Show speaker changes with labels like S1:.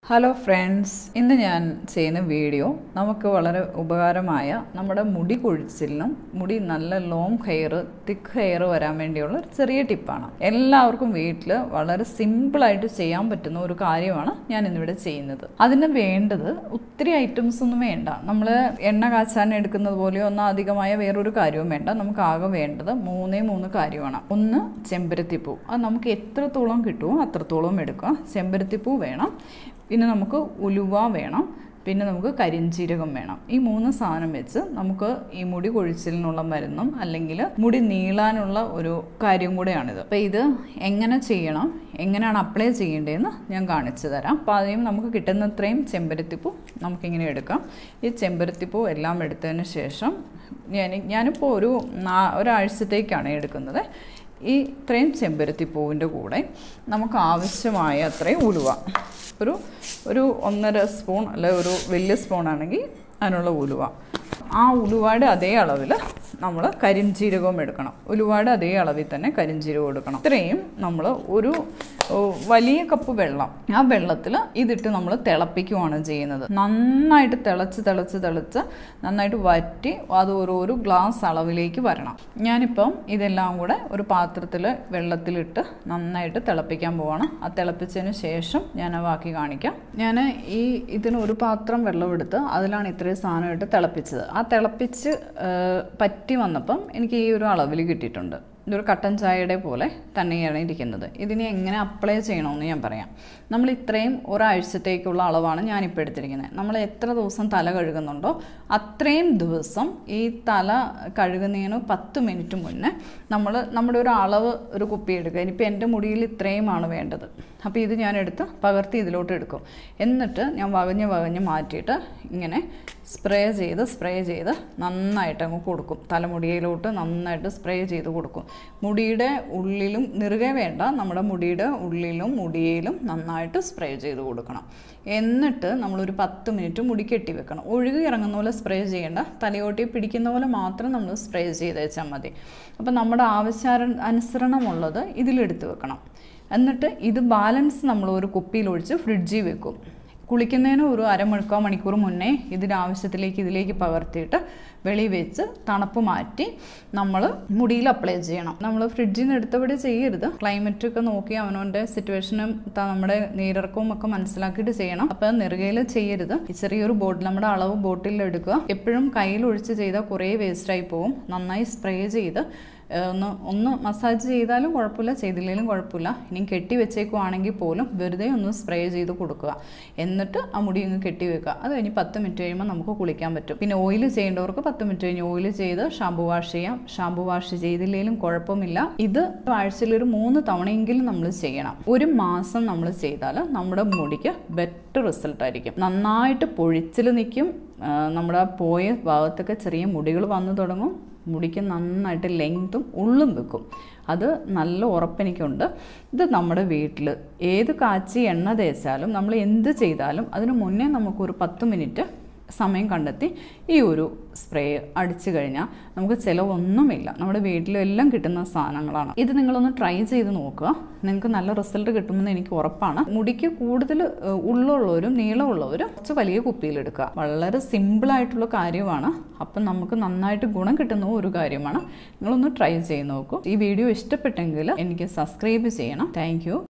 S1: hello friends ഇന്ന് ഞാൻ ചെയ്യുന്ന വീഡിയോ നമുക്ക് വളരെ ഉപകാരമായ നമ്മുടെ മുടി കൊഴിച്ചിലിനും മുടി നല്ല ലോങ് ഹെയർ തിക്ക് ഹെയർ വരാൻ വേണ്ടിയുള്ള ഒരു ചെറിയ ടിപ്പാണ് എല്ലാവർക്കും വീട്ടിൽ വളരെ സിമ്പിളായിട്ട് ചെയ്യാൻ പറ്റുന്ന ഒരു കാര്യമാണ് ഞാൻ ഇന്നിവിടെ ചെയ്യുന്നത് അതിന് വേണ്ടത് ഒത്തിരി ഐറ്റംസ് ഒന്നും വേണ്ട നമ്മൾ എണ്ണ കാച്ചാൻ എടുക്കുന്നത് പോലെയോ ഒന്നും അധികമായ വേറൊരു കാര്യവും വേണ്ട നമുക്ക് ആകെ വേണ്ടത് മൂന്നേ മൂന്ന് കാര്യമാണ് ഒന്ന് ചെമ്പരത്തിപ്പൂ അത് നമുക്ക് എത്രത്തോളം കിട്ടുമോ അത്രത്തോളം എടുക്കുക ചെമ്പരത്തിപ്പൂ വേണം പിന്നെ നമുക്ക് ഉലുവ വേണം പിന്നെ നമുക്ക് കരിഞ്ചീരകം വേണം ഈ മൂന്ന് സാധനം വെച്ച് നമുക്ക് ഈ മുടി കൊഴിച്ചിലിനുള്ള മരുന്നും അല്ലെങ്കിൽ മുടി നീളാനുള്ള ഒരു കാര്യം കൂടെയാണിത് അപ്പോൾ ഇത് എങ്ങനെ ചെയ്യണം എങ്ങനെയാണ് അപ്ലൈ ചെയ്യേണ്ടതെന്ന് ഞാൻ കാണിച്ചു തരാം അപ്പോൾ ആദ്യം നമുക്ക് കിട്ടുന്നത്രയും ചെമ്പരത്തിപ്പൂ നമുക്കിങ്ങനെ എടുക്കാം ഈ ചെമ്പരത്തിപ്പൂ എല്ലാം എടുത്തതിന് ശേഷം ഞാൻ ഞാനിപ്പോൾ ഒരു നാ ഒരാഴ്ചത്തേക്കാണ് എടുക്കുന്നത് ഈ ഇത്രയും ചെമ്പരത്തിപ്പൂവിൻ്റെ കൂടെ നമുക്ക് ആവശ്യമായ അത്രയും ഉലുവ ഒരു ഒരു ഒന്നര സ്പൂൺ അല്ലെ ഒരു വലിയ സ്പൂൺ ആണെങ്കിൽ അതിനുള്ള ഉലുവ ആ ഉലുവയുടെ അതേ അളവിൽ നമ്മൾ കരിഞ്ചീരകവും എടുക്കണം ഉലുവയുടെ അതേ അളവിൽ തന്നെ കരിഞ്ചീരകം എടുക്കണം ഇത്രയും നമ്മൾ ഒരു വലിയ കപ്പ് വെള്ളം ആ വെള്ളത്തിൽ ഇതിട്ട് നമ്മൾ തിളപ്പിക്കുവാണ് ചെയ്യുന്നത് നന്നായിട്ട് തിളച്ച് തിളച്ച് തിളച്ച് നന്നായിട്ട് വറ്റി അത് ഒരു ഒരു ഗ്ലാസ് അളവിലേക്ക് വരണം ഞാനിപ്പം ഇതെല്ലാം കൂടെ ഒരു പാത്രത്തിൽ വെള്ളത്തിലിട്ട് നന്നായിട്ട് തിളപ്പിക്കാൻ പോവാണ് ആ തിളപ്പിച്ചതിന് ശേഷം ഞാൻ ആ ബാക്കി കാണിക്കാം ഞാൻ ഈ ഇതിന് ഒരു പാത്രം വെള്ളം എടുത്ത് അതിലാണ് ഇത്രയും സാധനം ഇട്ട് തിളപ്പിച്ചത് ആ തിളപ്പിച്ച് പറ്റി വന്നപ്പം എനിക്ക് ഈ ഒരു അളവിൽ കിട്ടിയിട്ടുണ്ട് ഇതൊരു കട്ടൻ ചായയുടെ പോലെ തന്നെയാണ് ഇരിക്കുന്നത് ഇതിനെ എങ്ങനെ അപ്ലൈ ചെയ്യണമെന്ന് ഞാൻ പറയാം നമ്മൾ ഇത്രയും ഒരാഴ്ചത്തേക്കുള്ള അളവാണ് ഞാനിപ്പോൾ എടുത്തിരിക്കുന്നത് നമ്മൾ എത്ര ദിവസം തല കഴുകുന്നുണ്ടോ അത്രയും ദിവസം ഈ തല കഴുകുന്നതിന് പത്ത് മിനിറ്റ് മുന്നേ നമ്മൾ നമ്മുടെ ഒരു അളവ് ഒരു കുപ്പി എടുക്കുക ഇനിയിപ്പോൾ എൻ്റെ മുടിയിൽ ഇത്രയുമാണ് വേണ്ടത് അപ്പോൾ ഇത് ഞാൻ എടുത്ത് പകർത്തി ഇതിലോട്ട് എടുക്കും എന്നിട്ട് ഞാൻ വകഞ്ഞ് വകഞ്ഞ് മാറ്റിയിട്ട് ഇങ്ങനെ സ്പ്രേ ചെയ്ത് സ്പ്രേ ചെയ്ത് നന്നായിട്ട് അങ്ങ് കൊടുക്കും തലമുടിയിലോട്ട് നന്നായിട്ട് സ്പ്രേ ചെയ്ത് കൊടുക്കും മുടിയുടെ ഉള്ളിലും നിറുകെ വേണ്ട നമ്മുടെ മുടിയുടെ ഉള്ളിലും മുടിയിലും നന്നായിട്ട് സ്പ്രേ ചെയ്ത് കൊടുക്കണം എന്നിട്ട് നമ്മളൊരു പത്ത് മിനിറ്റ് മുടി കെട്ടി വെക്കണം ഒഴുകി ഇറങ്ങുന്ന പോലെ സ്പ്രേ ചെയ്യേണ്ട തലയോട്ടി പിടിക്കുന്ന പോലെ മാത്രം നമ്മൾ സ്പ്രേ ചെയ്ത് വെച്ചാൽ മതി അപ്പോൾ നമ്മുടെ ആവശ്യാര അനുസരണമുള്ളത് ഇതിലെടുത്ത് വെക്കണം എന്നിട്ട് ഇത് ബാലൻസ് നമ്മൾ ഒരു കുപ്പിയിലൊഴിച്ച് ഫ്രിഡ്ജിൽ വെക്കും കുളിക്കുന്നതിന് ഒരു അരമണിക്കോ മണിക്കൂർ മുന്നേ ഇതിൻ്റെ ആവശ്യത്തിലേക്ക് ഇതിലേക്ക് പകർത്തിയിട്ട് വെളി വെച്ച് തണുപ്പ് മാറ്റി നമ്മൾ മുടിയിൽ അപ്ലൈ ചെയ്യണം നമ്മൾ ഫ്രിഡ്ജിൽ നിന്ന് എടുത്തവിടെ ചെയ്യരുത് ക്ലൈമറ്റ് ഒക്കെ നോക്കി അവനവൻ്റെ സിറ്റുവേഷനും നമ്മുടെ നീരിറക്കവും ഒക്കെ മനസ്സിലാക്കിയിട്ട് ചെയ്യണം അപ്പോൾ നെറുകയിൽ ചെയ്യരുത് ചെറിയൊരു ബോട്ടിൽ നമ്മുടെ അളവ് ബോട്ടിൽ എടുക്കുക എപ്പോഴും കയ്യിൽ ഒഴിച്ച് ചെയ്താൽ കുറേ വേസ്റ്റായി പോകും നന്നായി സ്പ്രേ ചെയ്ത് ഒന്ന് ഒന്ന് മസാജ് ചെയ്താലും കുഴപ്പമില്ല ചെയ്തില്ലെങ്കിലും കുഴപ്പമില്ല ഇനി കെട്ടി വെച്ചേക്കുവാണെങ്കിൽ പോലും വെറുതെ ഒന്ന് സ്പ്രേ ചെയ്ത് കൊടുക്കുക എന്നിട്ട് ആ മുടി ഒന്ന് കെട്ടി വെക്കുക അത് കഴിഞ്ഞ് പത്ത് മിനിറ്റ് കഴിയുമ്പോൾ നമുക്ക് കുളിക്കാൻ പറ്റും പിന്നെ ഓയിൽ ചെയ്യേണ്ടവർക്ക് പത്ത് മിനിറ്റ് കഴിഞ്ഞ് ഓയിൽ ചെയ്ത് ഷാമ്പു വാഷ് ചെയ്യാം ഷാമ്പു വാഷ് ചെയ്തില്ലെങ്കിലും കുഴപ്പമില്ല ഇത് ആഴ്ചയിൽ ഒരു മൂന്ന് തവണയെങ്കിലും നമ്മൾ ചെയ്യണം ഒരു മാസം നമ്മൾ ചെയ്താൽ നമ്മുടെ മുടിക്ക് ബെറ്റർ റിസൾട്ട് ആയിരിക്കും നന്നായിട്ട് പൊഴിച്ചിൽ നിൽക്കും നമ്മുടെ പോയ ഭാഗത്തൊക്കെ ചെറിയ മുടികൾ വന്നു തുടങ്ങും മുടിക്ക് നന്നായിട്ട് ലെങ്തും ഉള്ളും വെക്കും അത് നല്ല ഉറപ്പെനിക്കുണ്ട് ഇത് നമ്മുടെ വീട്ടിൽ ഏത് കാച്ചി എണ്ണ തേച്ചാലും നമ്മൾ എന്ത് ചെയ്താലും അതിന് മുന്നേ നമുക്കൊരു പത്ത് മിനിറ്റ് സമയം കണ്ടെത്തി ഈ ഒരു സ്പ്രേ അടിച്ചു കഴിഞ്ഞാൽ നമുക്ക് ചിലവൊന്നുമില്ല നമ്മുടെ വീട്ടിലെല്ലാം കിട്ടുന്ന സാധനങ്ങളാണ് ഇത് നിങ്ങളൊന്ന് ട്രൈ ചെയ്ത് നോക്കുക നിങ്ങൾക്ക് നല്ല റിസൾട്ട് കിട്ടുമെന്ന് എനിക്ക് ഉറപ്പാണ് മുടിക്ക് കൂടുതൽ ഉള്ളുള്ളവരും നീളമുള്ളവരും കുറച്ച് വലിയ കുപ്പിയിലെടുക്കുക വളരെ സിമ്പിളായിട്ടുള്ള കാര്യമാണ് അപ്പം നമുക്ക് നന്നായിട്ട് ഗുണം കിട്ടുന്ന ഒരു കാര്യമാണ് നിങ്ങളൊന്ന് ട്രൈ ചെയ്ത് നോക്കൂ ഈ വീഡിയോ ഇഷ്ടപ്പെട്ടെങ്കിൽ എനിക്ക് സബ്സ്ക്രൈബ് ചെയ്യണം താങ്ക്